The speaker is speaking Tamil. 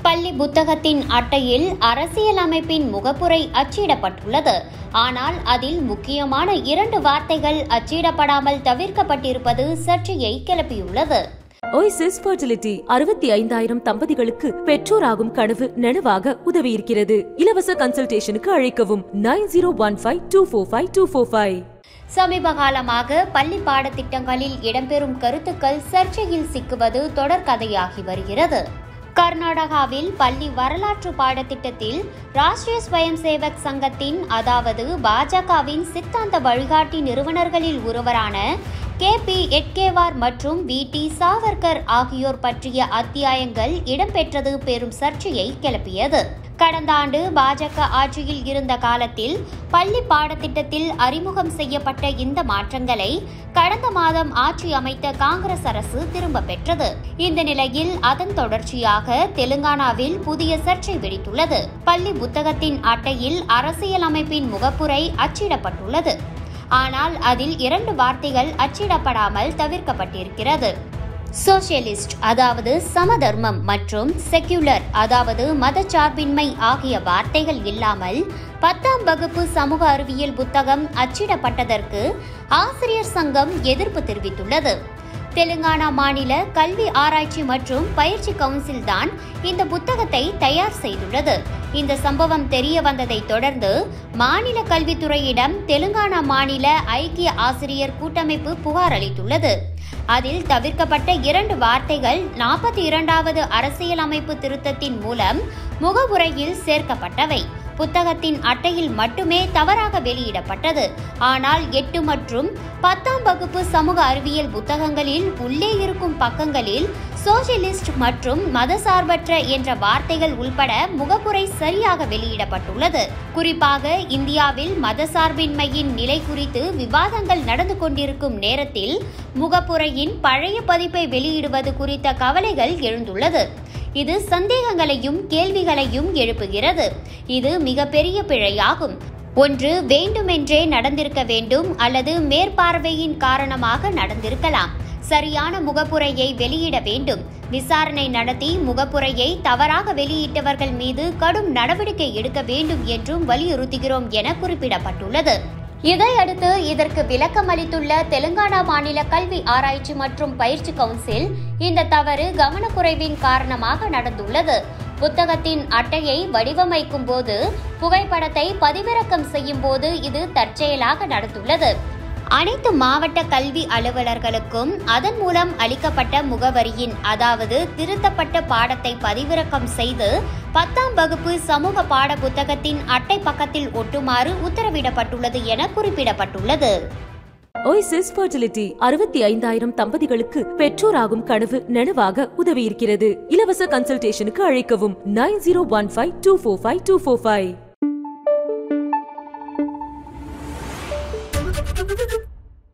பள்ளி புத்தகத்தின் அட்டையில் அரசியல் அமைப்பின் முகப்புரை அச்சிடப்பட்டுள்ளது ஆனால் அதில் முக்கியமான இரண்டு வார்த்தைகள் அச்சிடப்படாமல் தவிர்க்கப்பட்டிருப்பது சர்ச்சையை கிளப்பியுள்ளது ஒய்சிஸ் ஃபர்டிலிட்டி அறுபத்தி ஐந்தாயிரம் தம்பதிகளுக்கு பெற்றோராகும் கனவு நனவாக உதவியிருக்கிறது இலவச கன்சல்டேஷனுக்கு அழைக்கவும் nine zero one five two four five two four five சமீப காலமாக பள்ளி பாடத்திட்டங்களில் இடம்பெறும் கருத்துக்கள் சர்ச்சையில் சிக்குவது தொடர்கதையாகி வருகிறது கர்நாடகாவில் பள்ளி வரலாற்று பாடத்திட்டத்தில் ராஷ்டிரிய ஸ்வயம் சேவக் சங்கத்தின் அதாவது பாஜகவின் சித்தாந்த வழிகாட்டி நிறுவனர்களில் ஒருவரான கே பி எட்கேவார் மற்றும் வி டி சாவர்கர் ஆகியோர் பற்றிய அத்தியாயங்கள் இடம்பெற்றது பெரும் சர்ச்சையை கிளப்பியது கடந்த ஆண்டு பாஜக ஆட்சியில் இருந்த காலத்தில் பள்ளி பாடத்திட்டத்தில் அறிமுகம் செய்யப்பட்ட இந்த மாற்றங்களை கடந்த மாதம் ஆட்சி அமைத்த காங்கிரஸ் அரசு திரும்ப பெற்றது இந்த நிலையில் அதன் தொடர்ச்சியாக தெலுங்கானாவில் புதிய சர்ச்சை வெடித்துள்ளது பள்ளி புத்தகத்தின் அட்டையில் அரசியல் அமைப்பின் முகப்புரை அச்சிடப்பட்டுள்ளது ஆனால் அதில் இரண்டு வார்த்தைகள் அச்சிடப்படாமல் தவிர்க்கப்பட்டிருக்கிறது சோசியலிஸ்ட் அதாவது சமதர்மம் மற்றும் செக்யுலர் அதாவது மதச்சார்பின்மை ஆகிய வார்த்தைகள் இல்லாமல் பத்தாம் வகுப்பு சமூக அறிவியல் புத்தகம் அச்சிடப்பட்டதற்கு ஆசிரியர் சங்கம் எதிர்ப்பு தெரிவித்துள்ளது தெலுங்கானா மாநில கல்வி ஆராய்ச்சி மற்றும் பயிற்சி கவுன்சில் தான் இந்த புத்தகத்தை தயார் செய்துள்ளது இந்த சம்பவம் தெரிய வந்ததை தொடர்ந்து மாநில கல்வித்துறையிடம் தெலுங்கானா மாநில ஐக்கிய ஆசிரியர் கூட்டமைப்பு புகார் அளித்துள்ளது அதில் தவிர்க்கப்பட்ட இரண்டு வார்த்தைகள் நாற்பத்தி இரண்டாவது அரசியலமைப்பு திருத்தத்தின் மூலம் முகவுரையில் சேர்க்கப்பட்டவை புத்தகத்தின் அட்டையில் மட்டுமே தவறாக வெளியிடப்பட்டது ஆனால் எட்டு மற்றும் பத்தாம் வகுப்பு சமூக அறிவியல் புத்தகங்களில் உள்ளே இருக்கும் பக்கங்களில் சோசியலிஸ்ட் மற்றும் மதசார்பற்ற என்ற வார்த்தைகள் உள்பட முகப்புரை சரியாக வெளியிடப்பட்டுள்ளது குறிப்பாக இந்தியாவில் மதசார்பின்மையின் நிலை குறித்து விவாதங்கள் நடந்து கொண்டிருக்கும் நேரத்தில் முகப்புரையின் பழைய பதிப்பை வெளியிடுவது குறித்த கவலைகள் எழுந்துள்ளது இது சந்தேகங்களையும் கேள்விகளையும் எழுப்புகிறது இது மிகப்பெரிய பிழையாகும் ஒன்று வேண்டுமென்றே நடந்திருக்க வேண்டும் அல்லது மேற்பார்வையின் காரணமாக நடந்திருக்கலாம் சரியான முகப்புரையை வெளியிட வேண்டும் விசாரணை நடத்தி முகப்புரையை தவறாக வெளியிட்டவர்கள் மீது கடும் நடவடிக்கை எடுக்க வேண்டும் என்றும் வலியுறுத்துகிறோம் என குறிப்பிடப்பட்டுள்ளது இதையடுத்து இதற்கு விளக்கம் அளித்துள்ள தெலுங்கானா மாநில கல்வி ஆராய்ச்சி மற்றும் பயிற்சி கவுன்சில் இந்த தவறு கவனக்குறைவின் காரணமாக நடந்துள்ளது புத்தகத்தின் அட்டையை வடிவமைக்கும் போது புகைப்படத்தை பதிவிறக்கம் செய்யும் போது இது தற்செயலாக நடந்துள்ளது அனைத்து மாவட்ட கல்வி அலுவலர்களுக்கும் அதன் மூலம் அளிக்கப்பட்ட முகவரியின் அதாவது திருத்தப்பட்ட பாடத்தை பதிவிறக்கம் செய்து பத்தாம் வகுப்பு சமூக பாட புத்தகத்தின் அட்டை பக்கத்தில் ஒட்டுமாறு உத்தரவிடப்பட்டுள்ளது என குறிப்பிடப்பட்டுள்ளது ஒய்சிஸ் ஃபர்டிலிட்டி அறுபத்தி ஐந்தாயிரம் தம்பதிகளுக்கு பெற்றோராகும் கனவு நனவாக உதவியிருக்கிறது இலவச கன்சல்டேஷனுக்கு அழைக்கவும் nine zero one five two four five two four five